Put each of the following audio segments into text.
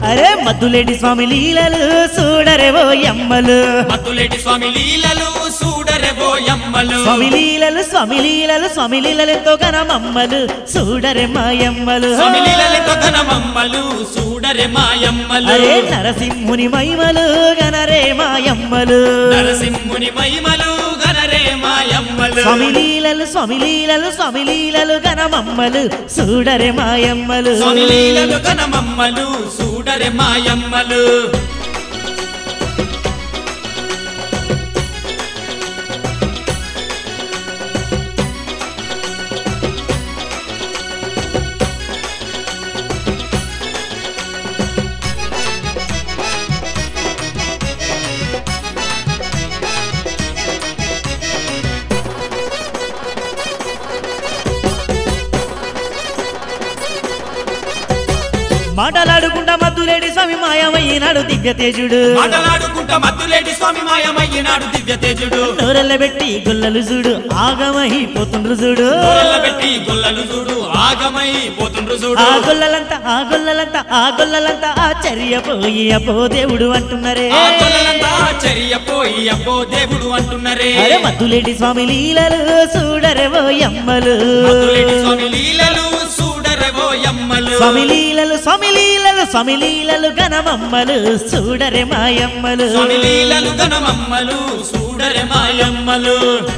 అరే మద్దులేటి స్వామి లీలలు చూడరేవో ఎమ్మలు మత్తులేటి స్వామి లీలలు చూడరెవో యమ్మలు స్వామి లీలలు స్వామి లీలలు స్వామి లీలలెంతో గనమమ్మలు చూడరే మాయమ్మలు స్వామి లీలలతో ఘనమమ్మలు చూడరె మాయమ్మలు అరే నరసింహుని మహిమలు గనరే మాయమ్మలు నరసింహుని మహిమలు గనరే మాయమ్మలు స్వామి లీలలు స్వామి లీలలు స్వామి లీలలు గనమమ్మలు చూడరే మాయమ్మలు స్వామి లీలలు ఘనమమ్మలు చూడరె మాయమ్మలు మాటలాడుకుంటా మద్దులేడి స్వామి మాయమయ్యినాడు దివ్య తేజుడు మాటలాడుకుంటా మత్తులేటి స్వామి మాయమయ్యినాడు దివ్య తేజుడు నోరెల్ల పెట్టి గొల్లలు చూడు ఆగమహిపోతుండ్రు చూడు గొర్రెల పెట్టి గొల్లలు చూడు ఆగమై పోతుండ్రు చూడు ఆ గొల్లలంతా ఆ గొల్లలంతా ఆ గొల్లలంతా ఆశ్చర్యపోయి అపో దేవుడు అంటున్నారే ఆ గొల్లలంతా ఆశ్చర్యపోయి అబ్బో దేవుడు అంటున్నరే అరే మద్దులేడి స్వామి లీలలు చూడరేవో ఎమ్మలు మత్తులేటి స్వామి లీలలు చూడరెవో యమ్మలు స్వామి లీలలు స్వామి లీలలు స్వామి లీలలు గణమమ్మలు చూడరే మాయమ్మలు స్వామి లీలలు గణమమ్మలు చూడరె మాయమ్మలు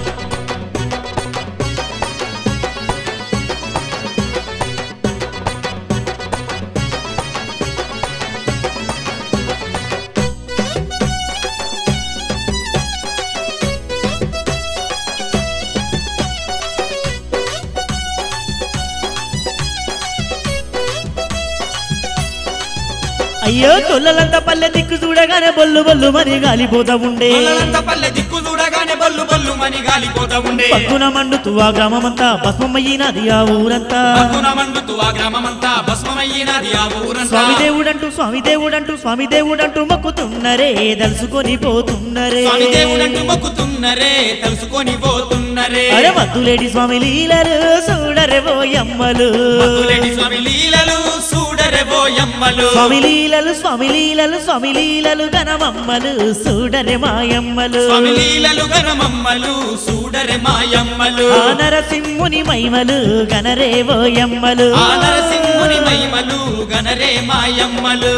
అయ్యో గొల్లలంతా పల్లె దిక్కు చూడగానే బొల్లు బొల్లు మరి గాలిపోతా ఉండే గొల్లలంతా పల్లె దిక్కు చూడగానే బల్లు బల్లు మని గాలిపోతా ఉండే పక్కున మండుతూ ఆ గ్రామమంతా భస్మమయ్యినది ఆ ఊరంతా పక్కున మండుతూ ఆ గ్రామమంతా భస్మమయ్యినది ఆ ఊరంతా స్వామి దేవుడంటూ స్వామి దేవుడంటూ స్వామి దేవుడంటూ మొక్కుతున్నరే దలుసుకొని పోతున్నరే స్వామి దేవుడంటూ మొక్కుతున్నరే తెలుసుకొని పోతున్నరే అరే మద్దులేడి స్వామి లీలలు చూడరే ఓయమ్మలు మత్తులేటి స్వామి లీలలు చూడరెవో యమ్మలు స్వామి లీలలు స్వామి లీలలు స్వామి లీలలు గణమమ్మలు చూడరే మాయమ్మలు స్వామి లీలలు గణమమ్మలు చూడరె మాయమ్మలు ఆ నరసింహుని మైమలు గనరే ఓయమ్మలు ఆ నరసింహుని మహిమలు గనరే మాయమ్మలు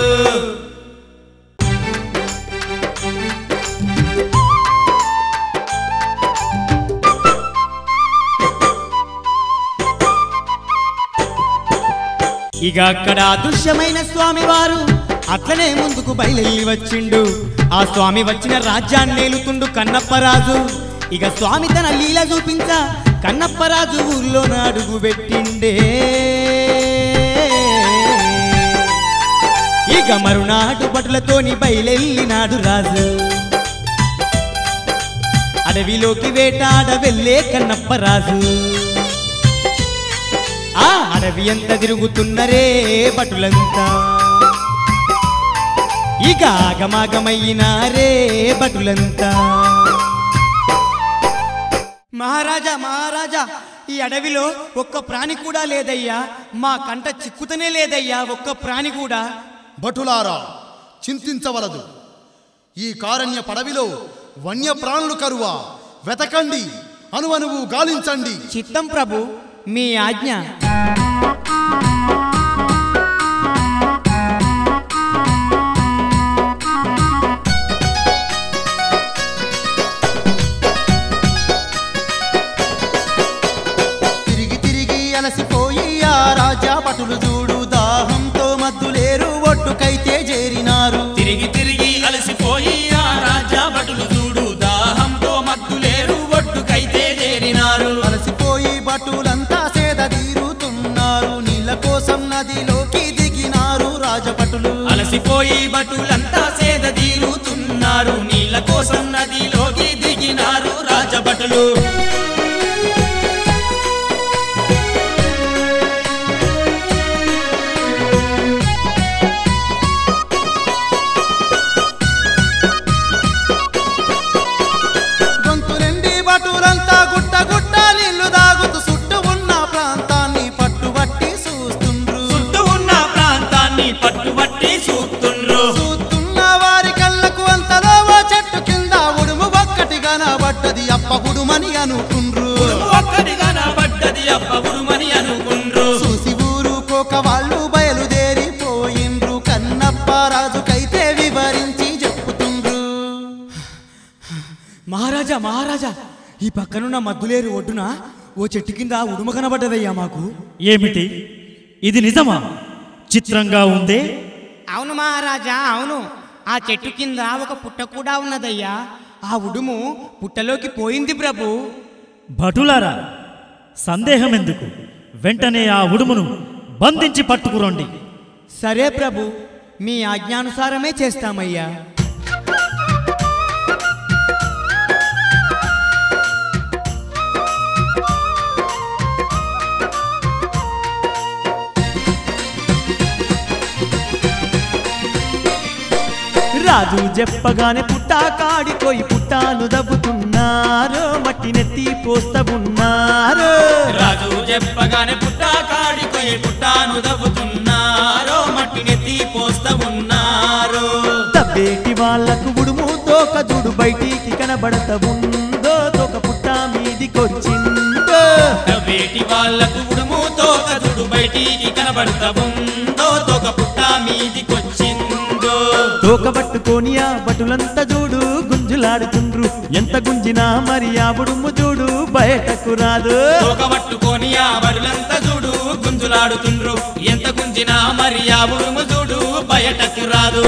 ఇక అక్కడ అదృశ్యమైన స్వామి వారు అట్లనే ముందుకు బయలుదేరి వచ్చిండు ఆ స్వామి వచ్చిన రాజ్యాన్ని ఏలుతుండు కన్నప్పరాజు ఇక స్వామి తన లీల చూపించ కన్నప్పరాజు ఊర్లో అడుగు పెట్టిండే ఇక మరునాడు భటులతోని బయలెళ్ళినాడు రాజు అడవిలోకి వేటాడ వెళ్ళే కన్నప్పరాజు ఆ అడవి ఎంత తిరుగుతున్నరే భటులంతా ఇక ఆగమాగమయ్యినారే భటులంతా మహారాజా మహారాజా ఈ అడవిలో ఒక్క ప్రాణి కూడా లేదయ్యా మా కంట చిక్కుతనే లేదయ్యా ఒక్క ప్రాణి కూడా భటులారా చింతించవలదు ఈ కారణ్య పడవిలో వన్యప్రాణులు కరువా వెతకండి అనువనువు గాలించండి చిత్తం ప్రభు మీ ఆజ్ఞ తిరిగి తిరిగి అలసిపోయి ఆ రాజా భటులు చూడు దాహంతో మద్దులేరు ఒడ్డుకైతే చేరినారు తిరిగి తిరిగి అలసిపోయి ఆ రాజా భటులు చూడు దాహంతో మత్తులేరు ఒడ్డుకైతే చేరినారు అలసిపోయి భటులంతా సేద తీరుతున్నారు నీళ్ళ కోసం నదిలోకి దిగినారు రాజభటులు అలసిపోయి భటులంతా సేద తీరుతున్నారు నీళ్ళ కోసం నదిలోకి దిగినారు రాజభటులు గొంతు నిండి భటులంతా గుట్ట గుట్ట నీళ్లు దాగుతూ చుట్టూ ఉన్న ప్రాంతాన్ని పట్టుబట్టి చూస్తుండ్రు చుట్టూ ఉన్న ప్రాంతాన్ని పట్టుబట్టి చూస్తూ రాజుకైతే వివరించి చెప్పుతుండ్రు మహారాజా మహారాజా ఈ పక్కనున్న మద్దులేరు ఒడ్డున ఓ చెట్టు కింద ఉడుమ కనబడ్డదయ్యా మాకు ఏమిటి ఇది నిజమా చిత్రంగా ఉందే అవును మహారాజా అవును ఆ చెట్టు కింద ఒక పుట్ట కూడా ఉన్నదయ్యా ఆ ఉడుము పుట్టలోకి పోయింది ప్రభు భటులారా సందేహం ఎందుకు వెంటనే ఆ ఉడుమును బంధించి పట్టుకురండి సరే ప్రభు మీ ఆజ్ఞానుసారమే చేస్తామయ్యా రాజు చెప్పగానే పుట్టా కాడిపోయి పుట్టాలు దవ్వుతున్నారు మట్టి నెత్తి పోస్తవున్నారు రాజు చెప్పగానే పుట్టా కాడికొయ్యి పుట్టాను దవ్వుతున్నారో మట్టి నెత్తి పోస్త ఉన్నారు తబ్బేటి వాళ్ళకు ఉడుము తోక జుడు బయటికి కనబడత ఉందో తోక పుట్ట మీది కొరిచిందో వేటి వాళ్ళకు ఉడుము తోక దుడు బయటికి కనబడతా ఉందో తోక పుట్ట మీదికొచ్చిందో తోక పట్టుకొని ఆ బటులంతా చూడు గుంజులాడుతుండ్రు ఎంత గుంజినా మరి ఆ ఉడుము చూడు బయటకు రాదు తోక పట్టుకొని ఆ బరులంతా చూడు గుంజులాడుతుండ్రు ఎంత గుంజినా మరి ఆ ఉడుము చూడు బయటకు రాదు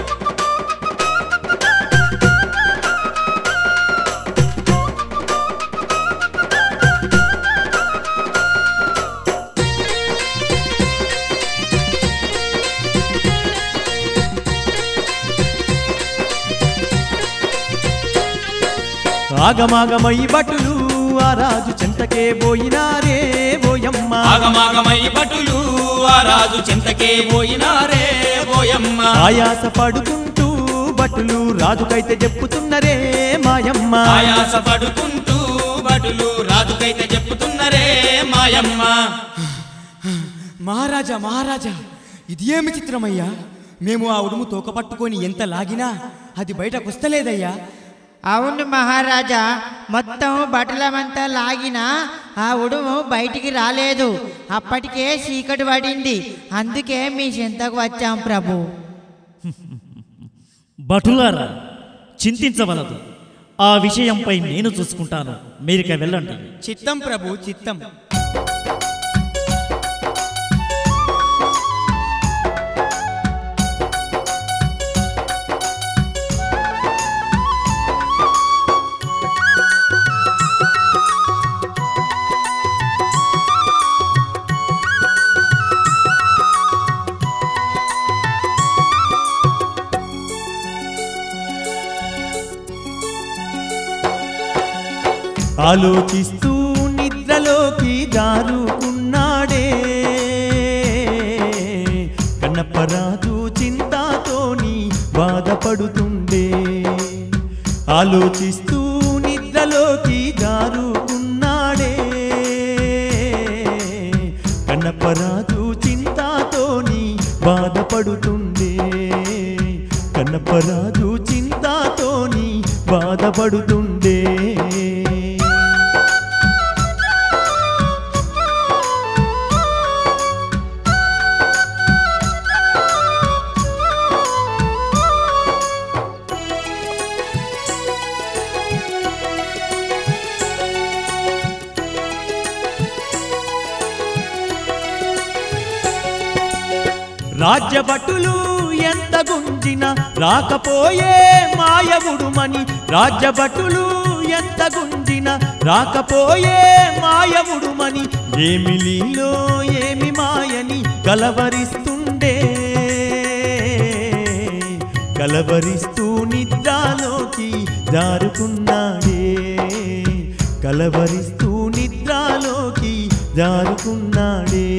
ఆగమాగమై బటులు ఆ రాజు చెంతకే పోయినారే ఓయమ్మ ఆగమాగమై భటులు ఆ రాజు చింతకే పోయినారే పోయమ్మ ఆయాస పడుకుంటూ బటులు రాజుకైతే చెప్పుతున్నరే మాయమ్మ ఆయాస పడుకుంటూ భటులు రాజుకైతే చెప్పుతున్నరే మాయమ్మ మహారాజా మహారాజా ఇది ఏమి చిత్రమయ్యా మేము ఆ ఉడుము తోక పట్టుకొని ఎంత లాగినా అది బయటకు వస్తలేదయ్యా అవును మహారాజా మొత్తం బట్టలమంతా లాగినా ఆ ఉడుము బయటికి రాలేదు అప్పటికే చీకటి పడింది అందుకే మీ చింతకు వచ్చాం ప్రభు భటులారా చింతించవలదు ఆ విషయంపై నేను చూసుకుంటాను మీరిక వెళ్ళండి చిత్తం ప్రభు చిత్తం ఆలోచిస్తూ నిద్రలోకి జారుకున్నాడే కన్నప్పరాజు చింతతోని బాధపడుతుండే ఆలోచిస్తూ నిద్రలోకి జారుకున్నాడే కన్నప్పరాజు చింతతోని బాధపడుతుండే కన్నప్పరాజు చింతతోని బాధపడుతుండే రాజ్యభటులు ఎంత గుంజిన రాకపోయే మాయవుడుమని రాజ్యభటులు ఎంత గుంజిన రాకపోయే మాయవుడుమని ఏమి లీలో ఏమి మాయని కలవరిస్తుండే కలవరిస్తూ నిద్రలోకి జారుకున్నాడే కలవరిస్తూ నిద్రలోకి జారుకున్నాడే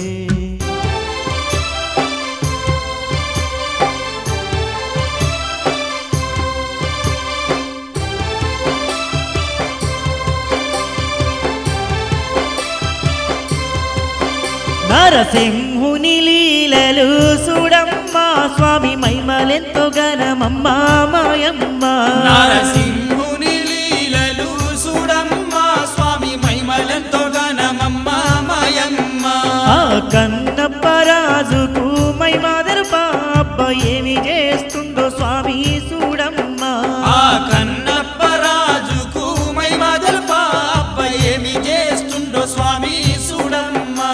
నరసింహుని లీలలు చూడమ్మా స్వామి మైమలెంతో గనమమ్మా మాయమ్మ నారసింహుని లీలలు చూడమ్మా స్వామి మైమలంతో గనమమ్మ మాయమ్మ ఆ కన్నప్ప రాజుకు మైమాదరు పాప అబ్బ ఏమి చేస్తుండో స్వామి చూడమ్మా ఆ కన్నప్ప రాజుకు మై మదల్ పాప ఏమి చేస్తుండో స్వామి చూడమ్మా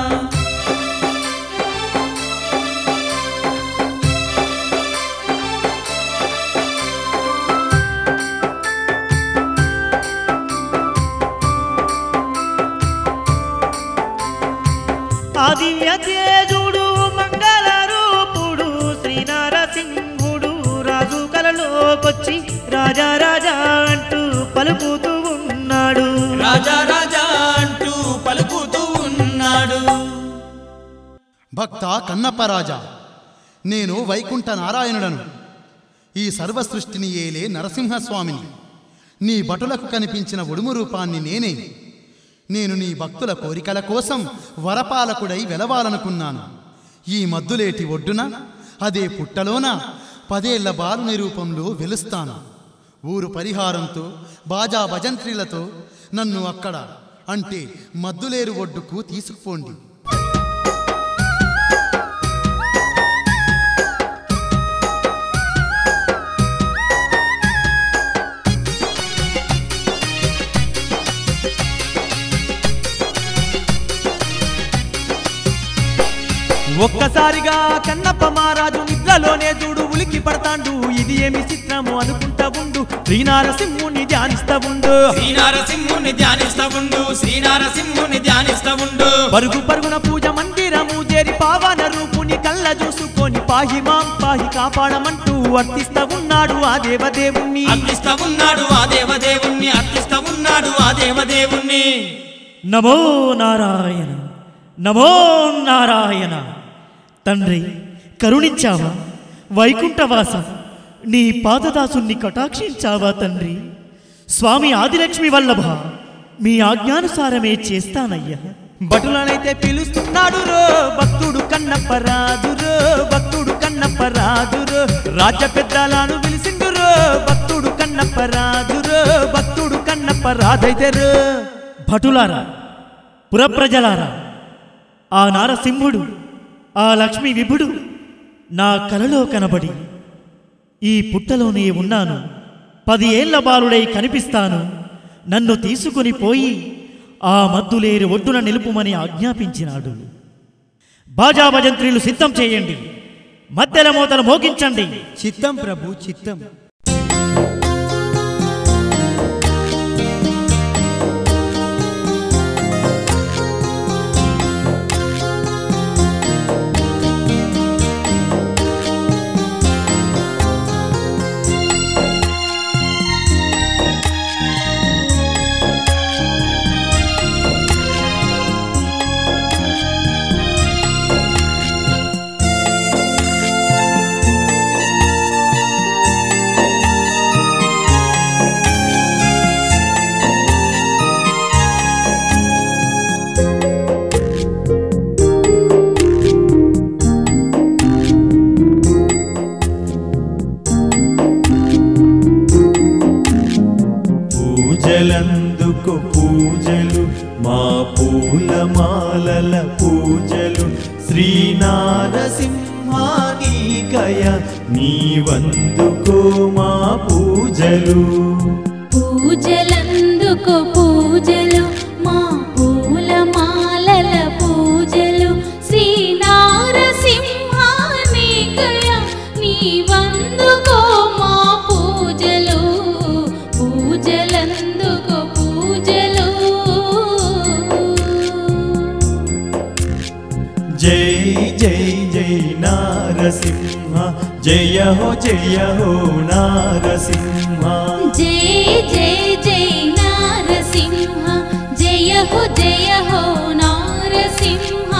ఆ దివ్య తేజుడు మంగళ రూపుడు శ్రీనారసింహుడు రాజు కలలోకొచ్చి రాజా రాజా అంటూ పలుకుతూ ఉన్నాడు రాజా రాజా అంటూ పలుకుతూ ఉన్నాడు భక్త కన్నప్పరాజా నేను వైకుంఠ నారాయణుడను ఈ సర్వ సృష్టిని ఏలే నరసింహస్వామిని నీ భటులకు కనిపించిన ఉడుము రూపాన్ని నేనే నేను నీ భక్తుల కోరికల కోసం వరపాలకుడై వెలవాలనుకున్నాను ఈ మద్దులేటి ఒడ్డున అదే పుట్టలోన పదేళ్ల బాలుని రూపంలో వెలుస్తాను ఊరు పరిహారంతో బాజా భజంత్రిలతో నన్ను అక్కడ అంటే మద్దులేరు ఒడ్డుకు తీసుకుపోండి ఒక్కసారిగా కన్నప్ప మహారాజు నిద్రలోనే చూడు ఉలికి పడతాండు ఇది ఏమి చిత్రము అనుకుంటా ఉండు శ్రీనారసింహుని ధ్యానిస్తా ఉండు శ్రీనారసింహుని ధ్యానిస్తా ఉండు శ్రీనారసింహుని ధ్యానిస్తా ఉండు పరుగు పరుగున పూజ మందిరము చేరి పావన రూపుని కళ్ళ చూసుకొని పాహి మాం పాహి కాపాడమంటూ వర్తిస్తా ఉన్నాడు ఆ దేవదేవుణ్ణి అర్పిస్తా ఉన్నాడు ఆ దేవదేవుణ్ణి అర్పిస్తా ఉన్నాడు ఆ దేవదేవుణ్ణి నమో నారాయణ నమో నారాయణ తండ్రి కరుణించావా వైకుంఠవాస నీ పాదదాసుని కటాక్షించావా తండ్రి స్వామి ఆదిలక్ష్మి వల్లభ మీ ఆజ్ఞానుసారమే చేస్తానయ్యా భటులనైతే పిలుస్తున్నాడు రో భక్తుడు కన్నప్ప రాజురో భక్తుడు కన్నప్ప రాజురో రాజ్య పెద్దలను పిలిచిండు రో భక్తుడు కన్నప్ప రాజురో భక్తుడు కన్నప్ప రాజైతే రో భటులారా పురప్రజలారా ఆ నారసింహుడు ఆ లక్ష్మీ విభుడు నా కలలో కనబడి ఈ పుట్టలోనే ఉన్నాను పది ఏళ్ల బాలుడై కనిపిస్తాను నన్ను తీసుకుని పోయి ఆ మద్దులేరు ఒడ్డున నిలుపుమని ఆజ్ఞాపించినాడు బాజా భజంత్రీలు సిద్ధం చేయండి మధ్యల మోతలు మోగించండి చిత్తం ప్రభు చిత్తం పూజలందుకు పూజలు మా పూలమాలల పూజలు శ్రీనారసింహానీకయ నీవందుకో మా పూజలు పూజలందుకు పూజలు మా పూల మాలల పూజలు శ్రీ నారసింహానికయ నీవందుకో మా పూజలు పూజలందుకు పూజలు జై జై జై నారసింహ జయ హో జయ హో నారసింహ జయ జయ జయ నారసింహ జయ హో జయ హో నారసింహ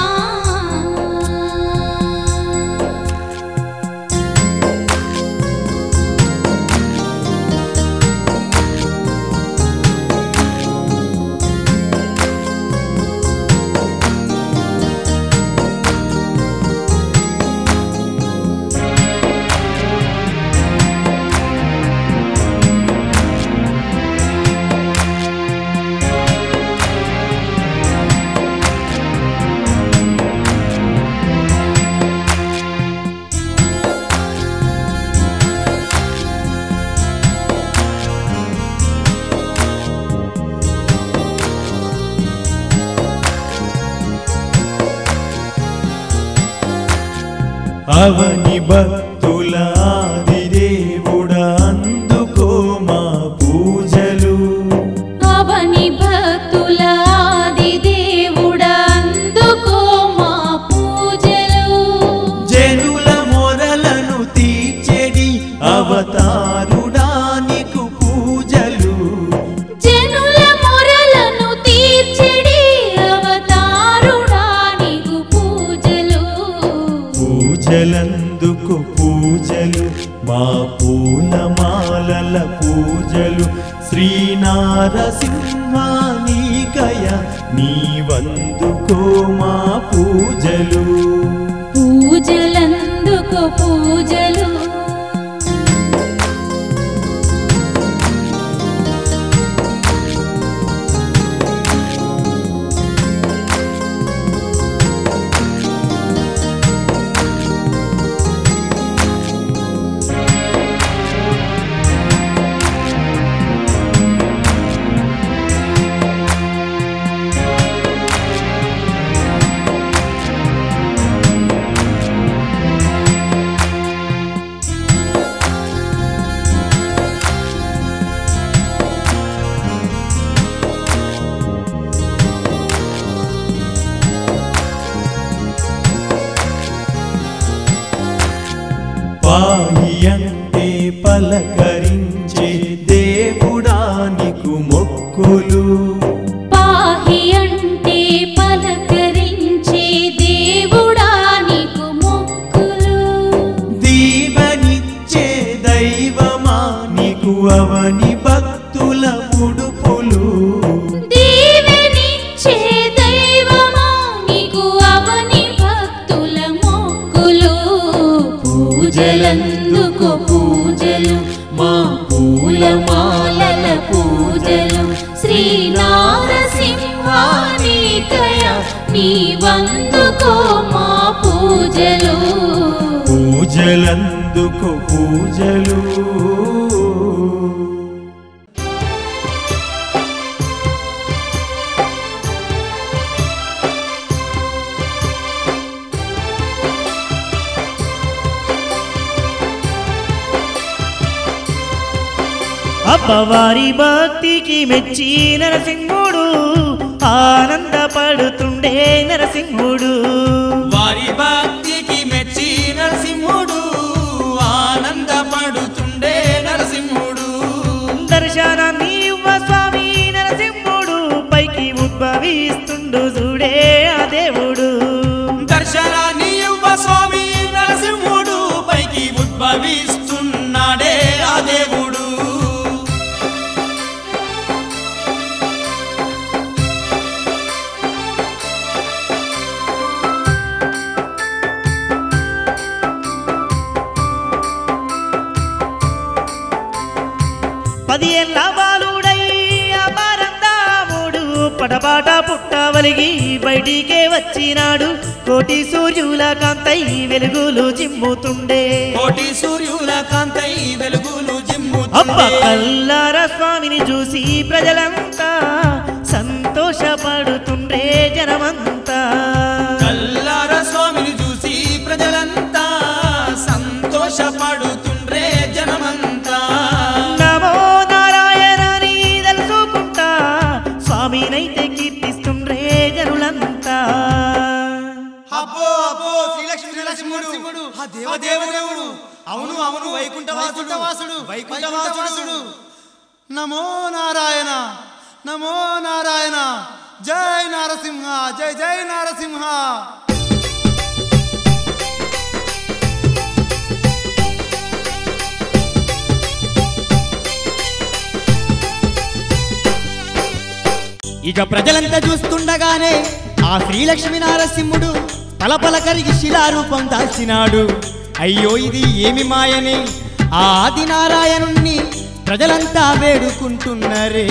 అవని భక్తుల ఆదిదేవుడ అందుకో మా పూజలు అవని భక్తుల ఆది దేవుడా అందుకో మా పూజలు జనుల మొరలను తీర్చెడి అవతారుడానికి పూజలు జనుల మొరలను తీర్చెడి అవతారుడా నీకు పూజలు పూజలందుకు పూజలు మా పూలమాలల పూజలు శ్రీనారసింహానికయ నీవందుకో మా పూజలు పూజలందుకో పూజలు పాహి అంటే పలకరించే దేవుడానికి మొక్కులు పాహి అంటే పలకరించే దేవుడా నీకు మొక్కులు దీవనిచ్చే దైవమా నీకు అవని భక్తుల ఉడుపులు దీవెనిచ్చే దైవమా నీకు అవని భక్తుల మొక్కులు పూజలందుకు పూజలు మా పూలమాలల పూజలు శ్రీనారసింహానికయ నీవందుకో మా పూజలు పూజలందుకు పూజలు అబ్బవారి భక్తికి మెచ్చి నరసింహుడు ఆనందపడుతుండే నరసింహుడు వారి భక్తికి మెచ్చి నరసింహుడు ఆనందపడుతుండే నరసింహుడు దర్శనాన్ని ఇవ్వ స్వామి నరసింహుడు పైకి ఉద్భవిస్తుండు చూడే ఆ దేవుడు దర్శనాన్ని ఇవ్వ స్వామి నరసింహుడు పైకి ఉద్భవిస్తున్నాడే ఆ దేవుడు పది ఏళ్ళ బాలుడై అపారందాముడు పటపాట పుట్టవలిగి బయటికే వచ్చినాడు కోటి సూర్యుల కాంతై వెలుగులు చిమ్ముతుండే కోటి సూర్యుల కాంతై వెలుగులు అప్ప జిమ్ముతుండే కల్లార స్వామిని చూసి ప్రజలంతా సంతోషపడుతుండే జనమంతా కల్లార స్వామిని చూసి ప్రజలంతా సంతోషపడుతుండ్రే జనమంతా నమో నారాయణని తెలుసుకుంటా స్వామినైతే కీర్తిస్తుండ్రే జనులంతా అబ్బో అబ్బో శ్రీలక్ష్మి నరసింహుడు ఆ దేవదేవుడు అవును అవును వైకుంఠవాసుడు వాసుడు వైకుంఠవాసుడు నమో నారాయణ నమో నారాయణ జై నారసింహ జై జై నారసింహ ఇక ప్రజలంతా చూస్తుండగానే ఆ శ్రీలక్ష్మి నారసింహుడు పలపల కరిగి శిలారూపం దాల్చినాడు అయ్యో ఇది ఏమి మాయని ఆ ఆది నారాయణుణ్ణి ప్రజలంతా వేడుకుంటున్నరే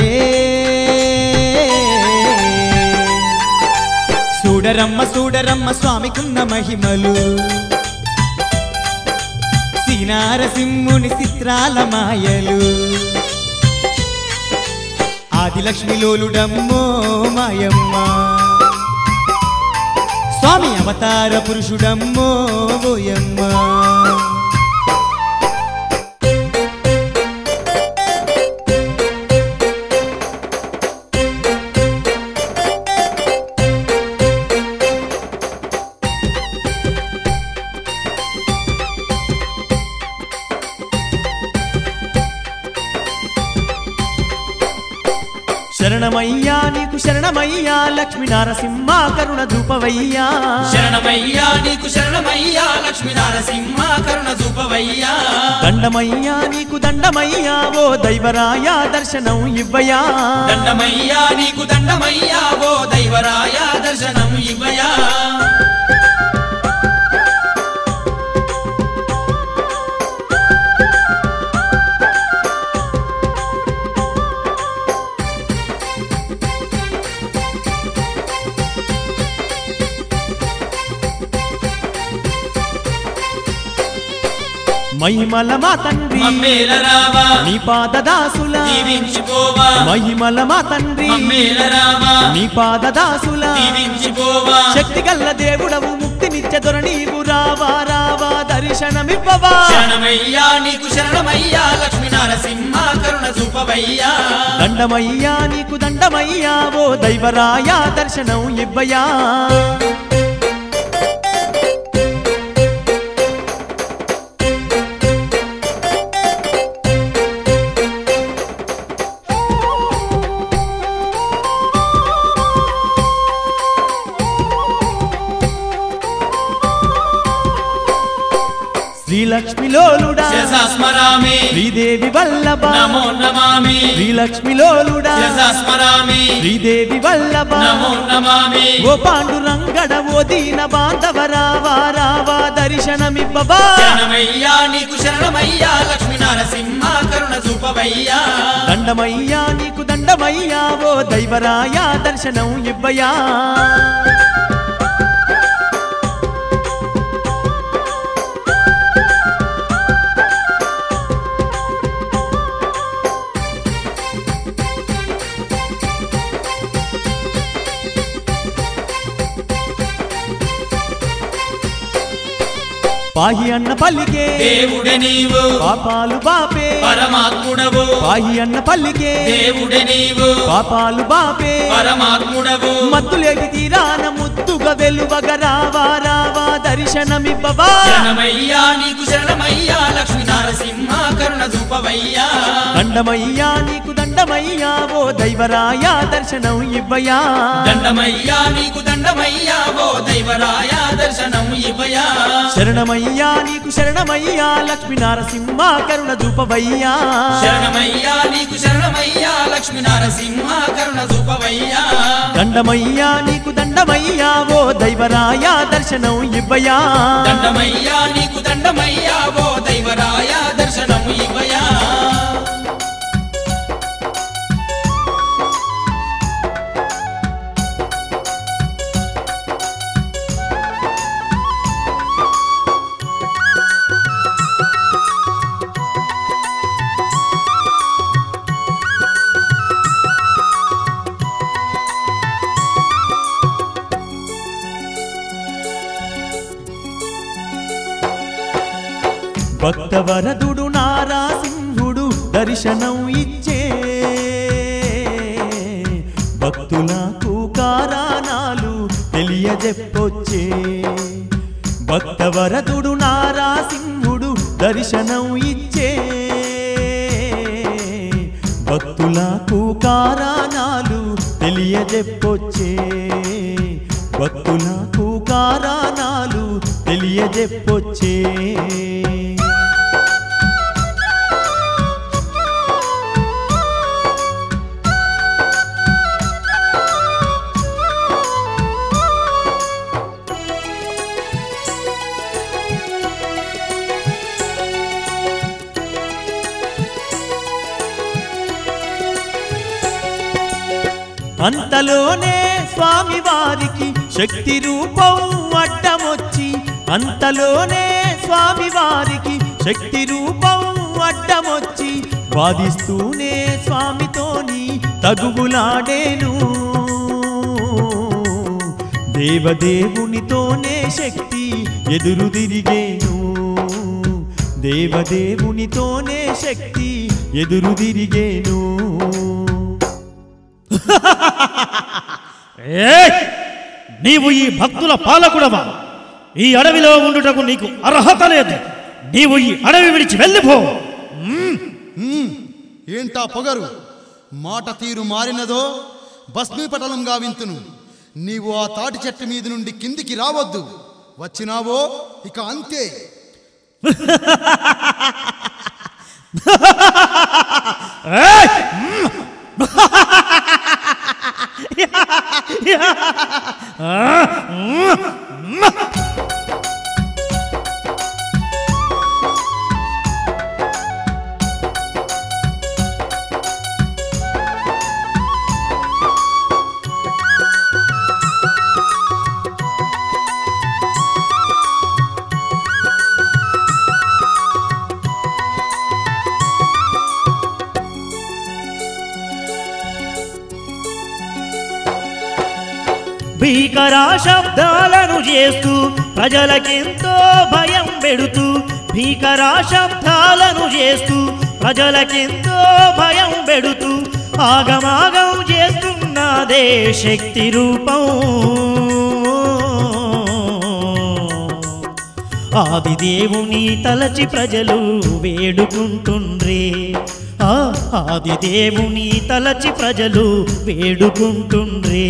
చూడరమ్మ చూడరమ్మ స్వామికున్న మహిమలు శ్రీనారసింహుని చిత్రాల మాయలు ఆదిలక్ష్మి లోలుడమ్మో మాయమ్మ స్వామి అవతార పురుషుడమ్మో ఓయమ్మ శరణమయ్యా నీకు శరణమయ్యా లక్ష్మీ నారసింహ కరుణ ధూపవయ్యా శరణమయ్యా నీకు శరణమయ్యా లక్ష్మీ నారసింహ కరుణ చూపవయ్యా దండమయ్యా నీకు దండమయ్యా ఓ దైవరాయ దర్శనం ఇవ్వయా దండమయ్యా నీకు దండమయ్యా ఓ దైవరాయ దర్శనం ఇవ్వయా మహిమల మా తండ్రి మమ్మేల రావా నీ పాదదాసుల దీవించిపోవా మహిమల మా తండ్రి మమ్మేల రావా నీ పాదదాసుల దీవించిపోవా శక్తి గల్ల దేవుడవు ముక్తినిత్య దొర నీవు రావా రావా దర్శనమివ్వవా శరణమయ్యా నీకు శరణమయ్యా లక్ష్మీ నారసింహ కరుణ చూపవయ్యా దండమయ్యా నీకు దండమయ్యా ఓ దైవరాయ దర్శనం ఇవ్వయా శ్రీలక్ష్మిలోలుడా శశాస్మరామి శ్రీదేవి వల్లభ నమో నమామి శ్రీలక్ష్మిలోలుడా శశాస్మరామి శ్రీదేవి వల్లభ నమో నమామి ఓ పాండురంగడ ఓ దీన బాంధవ రావా రావా దర్శనమివ్వవా శరణమయ్యా నీకు శరణమయ్యా లక్ష్మీ నారసింహ కరుణ చూపవయ్యా దండమయ్యా నీకు దండమయ్యా ఓ దైవరాయ దర్శనం ఇవ్వయా పాహి అన్న పల్లికే దేవుడే నీవు పాపాలు బాపే పరమాత్ముడవు పాహి అన్న పల్లికే దేవుడే నీవు పాపాలు బాపే పరమాత్ముడవు మత్తులేటి తీరాన ముద్దుగా వెలువగ రావా రావా దర్శనమివ్వవా శరణమయ్యా నీకు శరణమయ్యా లక్ష్మీ నారసింహ కరుణ చూపవయ్యా దండమయ్యా నీకు దండమయ్యా ఓ దైవరాయ దర్శనం ఇవ్వయా దండమయ్యా నీకు దండమయ్యా ఓ దైవరాయ దర్శనం ఇవ్వయా శరణమయ్యా నీకు శరణమయ్యా లక్ష్మీ నారసింహ కరుణ చూపవయ్యా శరణమయ్యా నీకు శరణమయ్యా లక్ష్మీ నారసింహ కరుణ చూపవయ్యా దండమయ్యా నీకు దండమయ్యా ఓ దైవరాయ దర్శనం ఇవ్వయా దండమయ్యా నీకు దండమయ్యా ఓ దైవరాయ దర్శనం ఇవ్వయా భక్తవరదుడు నారాసింహుడు దర్శనం ఇచ్చే భక్తులకు కారణాలు తెలియజెప్పొచ్చే భక్తవరదుడు నారాసింహుడు దర్శనం ఇచ్చే భక్తులకు కారణాలు తెలియజెప్పొచ్చే భక్తులకు కారణాలు తెలియజెప్పొచ్చే అంతలోనే స్వామి వారికి శక్తి రూపం అడ్డమొచ్చి అంతలోనే స్వామి వారికి శక్తి రూపం అడ్డమొచ్చి వాదిస్తూనే స్వామితోని తగువులాడేను దేవదేవునితోనే శక్తి ఎదురు తిరిగేను దేవదేవునితోనే శక్తి ఎదురు తిరిగేను ఏయ్! నీవు ఈ భక్తుల పాలకుడవా ఈ అడవిలో ఉండుటకు నీకు అర్హత లేదు నీవు ఈ అడవి విడిచి వెళ్ళిపో ఏంటా పొగరు మాట తీరు మారినదో భస్మీపటలంగా వింతును నీవు ఆ తాటి చెట్టు మీద నుండి కిందికి రావద్దు వచ్చినావో ఇక అంతే ఏయ్! భీకర శబ్దాలను చేస్తూ ప్రజలకెంతో భయం పెడుతూ భీకర శబ్దాలను చేస్తూ ప్రజలకెంతో భయం పెడుతూ ఆగమాగం చేస్తున్నదే శక్తి రూపం ఆది దేవుని తలచి ప్రజలు వేడుకుంటుండ్రే ఆ ఆది దేవుని తలచి ప్రజలు వేడుకుంటుండ్రే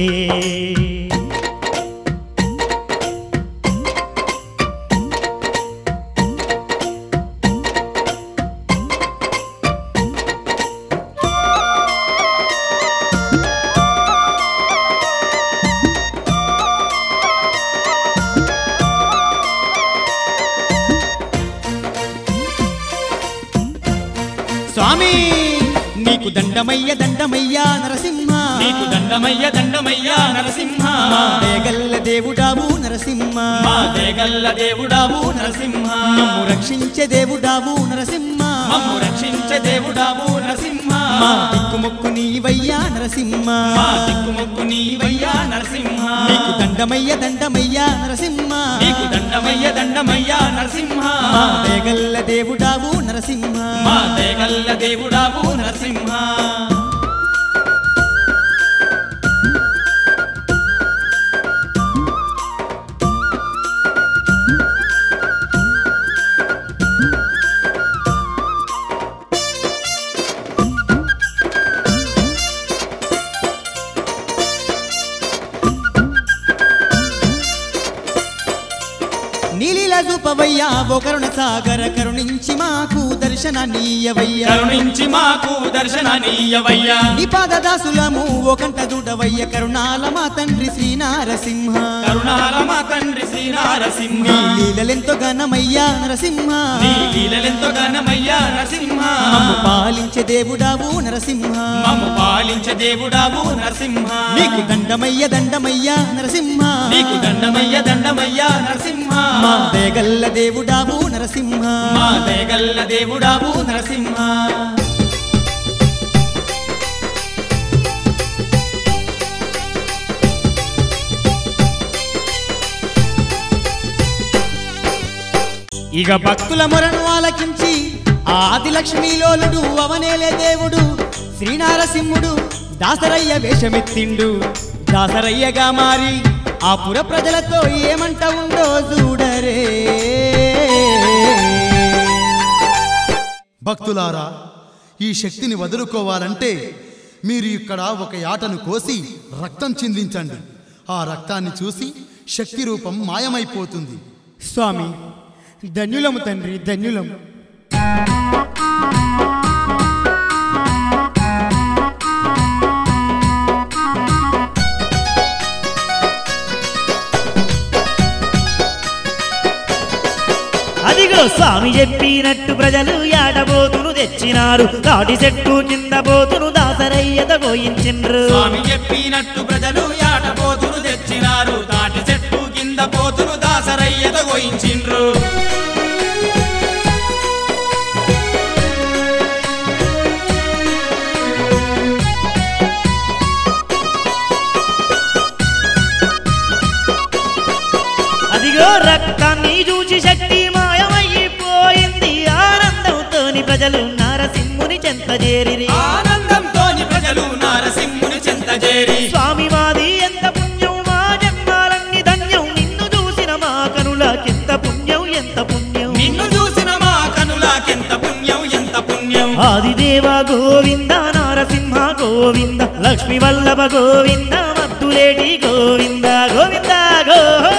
స్వామి నీకు దండమయ్య దండమయ్య నరసింహ నీకు దండమయ్య దండమయ్య నరసింహ మా దేగల్ల దేవుడావు నరసింహ మా దేగల్ల దేవుడావు నరసింహ మమ్ము రక్షించే దేవుడావు నరసింహ మమ్ము రక్షించే దేవుడావు నరసింహ మా దిక్కుముక్కు నీవయ్యా నరసింహ మా దిక్కుముక్కు నీవయ్యా నరసింహ నీకు దండమయ్య దండమయ్య నరసింహ నీకు దండమయ్య దండమయ్య నరసింహ మా దేగల్ల దేవుడావు నరసింహ మా దేగల్ల దేవుడావు నరసింహ నీలిల చూపవయ్యా ఓ కరుణ సాగర కరుణించి మాకు దర్శననీయవయ్యా కరుణించి మాకు దర్శననీయవయ్యా నిపాద దాసులము ఓ కంట చూడవయ్య కరుణాల మా తండ్రి శ్రీనారసింహ కరుణాల మా తండ్రి శ్రీ నారసింహ నీ లీలలెంతో ఘనమయ్యా నరసింహ నీ లీలలెంతో ఘనమయ్యా నరసింహ మమ్ము పాలించే దేవుడావు నరసింహ మమ్ము పాలించే దేవుడావు నరసింహ నీకు దండమయ్య దండమయ్య నరసింహ నీకు దండమయ్య దండమయ్య నరసింహ మా దేగల్ల దేవుడావు నరసింహ మా దేగల్ల దేవుడావు నరసింహ ఇక భక్తుల మొరను ఆలకించి ఆది లక్ష్మీలోలుడు అవనేలే దేవుడు శ్రీనారసింహుడు దాసరయ్య వేషమెత్తిండు దాసరయ్యగా మారి ఆ పుర ప్రజలతో ఏమంట ఉందో చూడరే భక్తులారా ఈ శక్తిని వదులుకోవాలంటే మీరు ఇక్కడ ఒక యాటను కోసి రక్తం చిందించండి ఆ రక్తాన్ని చూసి శక్తి రూపం మాయమైపోతుంది స్వామి ధన్యులము తండ్రి ధన్యులము అదిగో స్వామి చెప్పినట్టు ప్రజలు యాడబోతును తెచ్చినారు తాటి చెట్టు కింద పోతును దాసరయ్యత గోయించిండ్రు స్వామి చెప్పినట్టు ప్రజలు యాటపోతులు తెచ్చినారు తాటి చెట్టు కింద పోతులు దాసరయ్యతో గోయించిండ్రు ప్రజలు నారసింహుని చెంత చేరిరి ఆనందంతోని ప్రజలు నారసింహుని చెంత చేరి స్వామివాది ఎంత పుణ్యం మా జన్మాలన్నీ ధన్యం నిన్ను చూసిన మా కనులకెంత పుణ్యం ఎంత పుణ్యం నిన్ను చూసిన మా కనులాకెంత పుణ్యం ఎంత పుణ్యం ఆదిదేవ గోవింద నారసింహ గోవింద లక్ష్మీ వల్లభ గోవింద మద్దులేటి గోవింద గోవింద గోవింద